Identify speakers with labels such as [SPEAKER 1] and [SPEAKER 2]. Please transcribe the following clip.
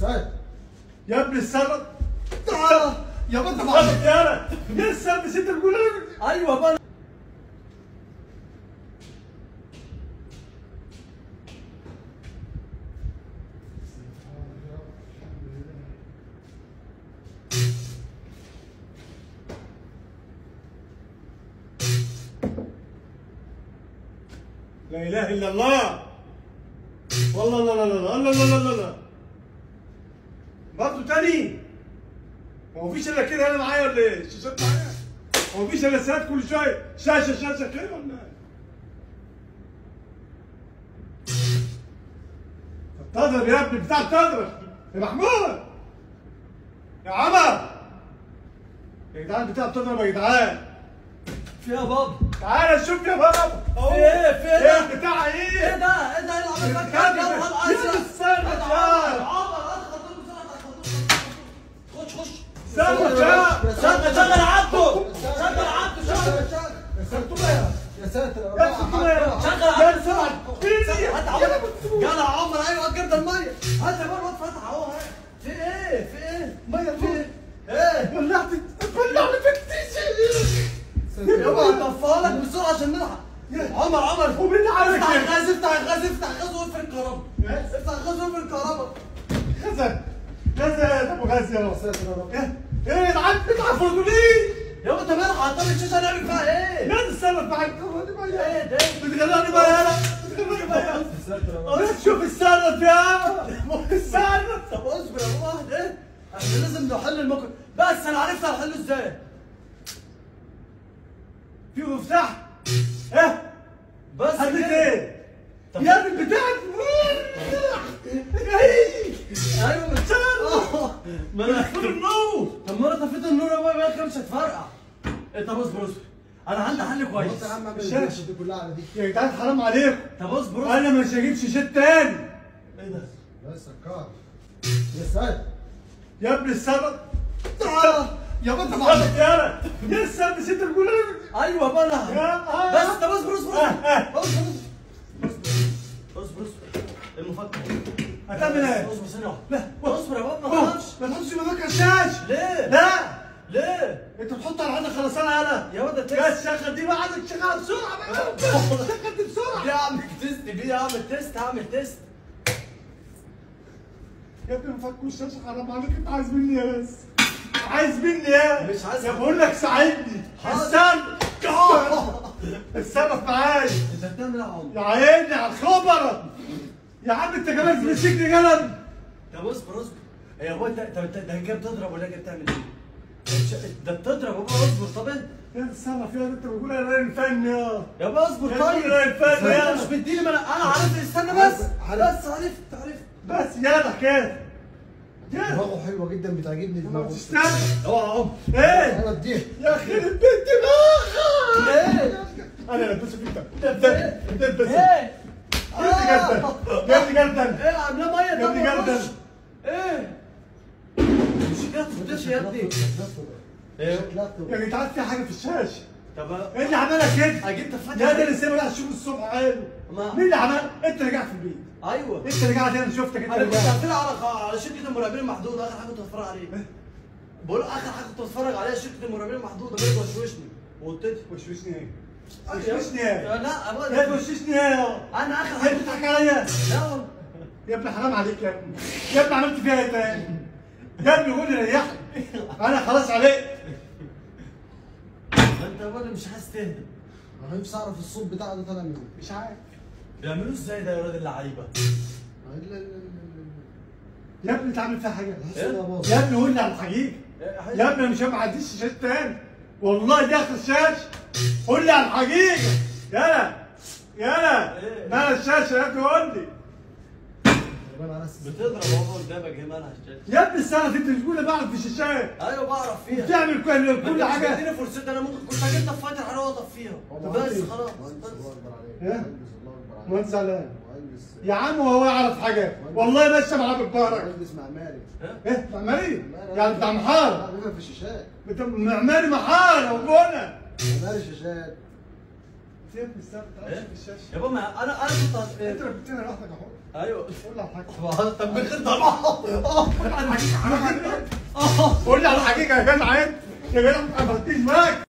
[SPEAKER 1] ساتر
[SPEAKER 2] يا ابن السبب
[SPEAKER 1] تعال يا بنت
[SPEAKER 2] السبب
[SPEAKER 1] معلش
[SPEAKER 2] يا انا يا السبب بس انت بتقول انا
[SPEAKER 1] ايوه بقى
[SPEAKER 2] لا اله الا الله والله لا لا لا لا لا لا لا لا لا برضه تاني هو مفيش الا كده انا معايا ولا ايه؟ الشاشات معايا هو مفيش الا ساعات كل شويه شاشه شاشه كده ولا ايه؟ تضرب يا ابني بتاع تضرب يا محمود يا عمر يا جدعان بتاع بتضرب يا جدعان
[SPEAKER 1] فيها بابا
[SPEAKER 2] تعالى شوف يا بابا اهو
[SPEAKER 1] في ايه في ايه
[SPEAKER 2] ايه البتاع
[SPEAKER 1] ايه
[SPEAKER 2] ايه؟
[SPEAKER 1] ده ايه ده ايه اللي عمل فيك
[SPEAKER 2] يا
[SPEAKER 1] كده؟
[SPEAKER 2] ابني،
[SPEAKER 1] يا نهار
[SPEAKER 2] يا
[SPEAKER 1] ازرق
[SPEAKER 2] استنى
[SPEAKER 1] يا
[SPEAKER 2] تعال.
[SPEAKER 1] عمر ادخل دول بسرعه خش خش
[SPEAKER 2] استنى تعال.
[SPEAKER 1] شغل شغل عبده شغل عبده شغل
[SPEAKER 3] يا ساتر
[SPEAKER 2] يا ستنا يا
[SPEAKER 1] شغل
[SPEAKER 2] يا
[SPEAKER 1] عبده
[SPEAKER 2] سمعة فيني
[SPEAKER 1] هات عمر يلا عمر ايوه جرد الميه هات يا بابا فتح اهو هات. في ايه في ايه
[SPEAKER 2] ميه
[SPEAKER 1] في ايه ايه
[SPEAKER 2] ولعت ولعت في التيشيرت
[SPEAKER 1] يابا هطفيها لك بسرعه عشان نلحق عمر عمر
[SPEAKER 2] ومين اللي عمل
[SPEAKER 1] افتح
[SPEAKER 2] كده؟
[SPEAKER 1] الغاز افتح الغاز افتح الغاز واقفل الكهرباء افتح الغاز واقفل الكهرباء
[SPEAKER 2] غزل غزل يا ابو غزل يا
[SPEAKER 3] ساتر يا رب
[SPEAKER 2] ايه ايه يا جدعان بتعفروا ليه؟
[SPEAKER 1] يابا انت مالك عطل الشاشه نعمل فيها ايه؟
[SPEAKER 2] لا تتصرف معاك بتغلطني بقى
[SPEAKER 1] ايه
[SPEAKER 2] يا
[SPEAKER 1] ده؟
[SPEAKER 2] بتغلطني بقى يا بتغلطني بقى يا
[SPEAKER 3] ساتر يا رب
[SPEAKER 2] بس شوف السرد يا السرد
[SPEAKER 1] طب اصبر يا بابا واحد ايه؟ احنا لازم نحل الموقف بس انا عرفت هحله ازاي
[SPEAKER 2] في مفتاح ايه
[SPEAKER 1] بس
[SPEAKER 2] حدد
[SPEAKER 1] كده.
[SPEAKER 2] ايه؟
[SPEAKER 1] طب-
[SPEAKER 2] يا ابني بتاعك ايه
[SPEAKER 1] ايوه متشال ما انا
[SPEAKER 2] في النور
[SPEAKER 1] طب ما انا طفيت النور يا بابا كده مش هتفرقع ايه طب اصبر اصبر انا عندي حل كويس
[SPEAKER 3] بص يا عم اعمل
[SPEAKER 2] الشاشة.
[SPEAKER 3] الدوشه دي كلها على دي
[SPEAKER 2] يا جدعان حرام عليكم
[SPEAKER 1] طب اصبر اصبر
[SPEAKER 2] انا مش هجيب شاشات تاني
[SPEAKER 1] ايه ده؟
[SPEAKER 3] لا سكر يا ساتر
[SPEAKER 2] يا ابن السبب
[SPEAKER 1] تعال
[SPEAKER 3] يا بنت
[SPEAKER 2] غلط
[SPEAKER 3] معلش
[SPEAKER 2] يا انا يا السبب بس انت بتقول انا
[SPEAKER 1] ايوه بقى انا
[SPEAKER 2] يا آه.
[SPEAKER 1] بس طب اصبر اصبر
[SPEAKER 2] آه، آه.
[SPEAKER 1] اصبر اصبر اصبر اصبر المفكر
[SPEAKER 2] هتعمل ايه؟
[SPEAKER 1] اصبر ثانية واحدة
[SPEAKER 2] لا
[SPEAKER 1] اصبر يا بابا ما
[SPEAKER 2] أوه،
[SPEAKER 1] تخافش
[SPEAKER 2] ما تحطش مكان الشاش
[SPEAKER 1] ليه؟
[SPEAKER 2] لا
[SPEAKER 1] ليه؟
[SPEAKER 2] انت بتحط على عندك خلصانه انا
[SPEAKER 1] يا واد ده
[SPEAKER 2] يا
[SPEAKER 1] تيست
[SPEAKER 2] الشغل دي بقى عايزك تشغلها بسرعه بقى شغل دي بسرعه
[SPEAKER 1] دي اعمل تيست دي اعمل تيست اعمل تيست
[SPEAKER 2] يا ابني مفكوا الشاشه حرام عليك انت عايز مني يا بس عايز مني يا
[SPEAKER 1] مش عايز
[SPEAKER 2] يا بقول لك ساعدني
[SPEAKER 1] حاضر.
[SPEAKER 2] استنى اتصرف معايا
[SPEAKER 1] انت بتعمل ايه يا عمر؟
[SPEAKER 2] يا عيني على الخبر يا عم انت كمان تمسكني قلم
[SPEAKER 1] طب اصبر اصبر يا ابويا انت انت انت ده جاي بتضرب ولا جاي بتعمل ايه؟ ده بتضرب يا ابويا اصبر طب انت
[SPEAKER 2] يا اتصرف يا انت بتقول انا راجل فن يا
[SPEAKER 1] يا ابويا اصبر
[SPEAKER 2] يا
[SPEAKER 1] طيب
[SPEAKER 2] ابني الفن
[SPEAKER 1] انت
[SPEAKER 2] يا.
[SPEAKER 1] مش مديني ما انا انا عارف استنى بس
[SPEAKER 3] عارف.
[SPEAKER 1] بس عرفت عرفت
[SPEAKER 2] بس يلا كده يلا
[SPEAKER 3] دماغه حلوه جدا بتعجبني
[SPEAKER 2] ما
[SPEAKER 3] دماغه
[SPEAKER 2] تستنى
[SPEAKER 1] اوعى يا عمر
[SPEAKER 2] ايه
[SPEAKER 3] انا اديها
[SPEAKER 2] يا اخي البنت دماغها
[SPEAKER 1] ايه؟
[SPEAKER 2] انا لبسه فيك ده ده ده ده
[SPEAKER 1] ايه؟
[SPEAKER 2] جاب لي جردل
[SPEAKER 1] ايه عاملاه ميه
[SPEAKER 2] جاب لي
[SPEAKER 1] طب
[SPEAKER 2] جردل
[SPEAKER 1] وخش. ايه؟ مش كده تفتش يا ابني ايه؟
[SPEAKER 2] يا جدعان في حاجه في الشاشه
[SPEAKER 1] طب
[SPEAKER 2] ايه اللي عملها كده؟
[SPEAKER 1] اجيب تفاحه
[SPEAKER 2] يا ده اللي سيبه راح تشوف الصبح قاله
[SPEAKER 1] ما-
[SPEAKER 2] مين اللي عمل؟ انت اللي قاعد في البيت
[SPEAKER 1] ايوه
[SPEAKER 2] انت اللي قاعد هنا شفتك انت
[SPEAKER 1] انا
[SPEAKER 2] اللي
[SPEAKER 1] كنت
[SPEAKER 2] قاعد
[SPEAKER 1] قافلها على على شركه المراقبين المحدوده اخر حاجه كنت بتفرج عليه بقول اخر حاجه كنت بتفرج عليها شركه المراقبين المحدوده جاي توشوشني وقلت لي
[SPEAKER 2] وشوشني ايه؟ وشوشني ايه؟
[SPEAKER 1] لا
[SPEAKER 2] يا
[SPEAKER 1] ابدا
[SPEAKER 2] توششني ايه؟
[SPEAKER 1] انا اخر
[SPEAKER 2] انت
[SPEAKER 1] حاجه
[SPEAKER 2] بتضحك عليا
[SPEAKER 1] لا والله.
[SPEAKER 2] يا ابني حرام عليك يا ابني يا ابني عملت فيها ايه تاني؟ يا ابني قول لي ريحني انا خلاص عليك
[SPEAKER 1] ما انت ولا مش عايز تهدى
[SPEAKER 3] انا نفسي اعرف الصوت بتاعه ده طالع منين
[SPEAKER 2] مش عارف
[SPEAKER 1] بيعملوه ازاي ده يا ولاد اللعيبه
[SPEAKER 3] لا لا لا
[SPEAKER 2] يا ابني انت عامل فيها حاجه
[SPEAKER 3] لا لا باظ
[SPEAKER 2] يا ابني قول لي على الحقيقه
[SPEAKER 1] إيه،
[SPEAKER 2] يا ابني مش ما عنديش شاشات تاني والله دي اخر شاشه قول لي على الحقيقه يلا يلا
[SPEAKER 1] إيه؟
[SPEAKER 2] مال الشاشه يا ابني قول لي
[SPEAKER 3] يبقى انا اسف
[SPEAKER 1] بتضرب اهو قدامك هي مالها الشاشه
[SPEAKER 2] يا ابني السنه انت بتقول لي بعرف في الشاشات
[SPEAKER 1] ايوه بعرف فيها
[SPEAKER 2] بتعمل كل كل
[SPEAKER 1] حاجه
[SPEAKER 2] حاجه
[SPEAKER 1] اديني فرصتي انا ممكن كنت اجيب طفايه الحراره واطفيها بس خلاص
[SPEAKER 3] مهندس
[SPEAKER 1] بس.
[SPEAKER 3] الله اكبر عليك
[SPEAKER 2] إيه؟
[SPEAKER 3] مهندس الله اكبر عليك
[SPEAKER 2] مهندس علام.
[SPEAKER 3] مهندس
[SPEAKER 2] يا عم هو يعرف حاجه والله ماشي معاه بالبارك
[SPEAKER 3] مهندس معماري
[SPEAKER 2] ايه معماري يعني بتاع محار
[SPEAKER 3] لا بيبقى في الشاشات
[SPEAKER 2] بتاع معماري محار وبنا
[SPEAKER 3] معماري شاشات
[SPEAKER 2] يا ابني السنه
[SPEAKER 1] إيه؟
[SPEAKER 2] في الشاشه
[SPEAKER 1] يا بابا ما انا انا كنت
[SPEAKER 2] انت اللي بتتكلم لوحدك اهو
[SPEAKER 1] ايوه
[SPEAKER 3] قول لي على الحاجه
[SPEAKER 1] طب من غير طبعا
[SPEAKER 2] قول لي على الحقيقه يا جدع انت يا جدع ما عملتيش معاك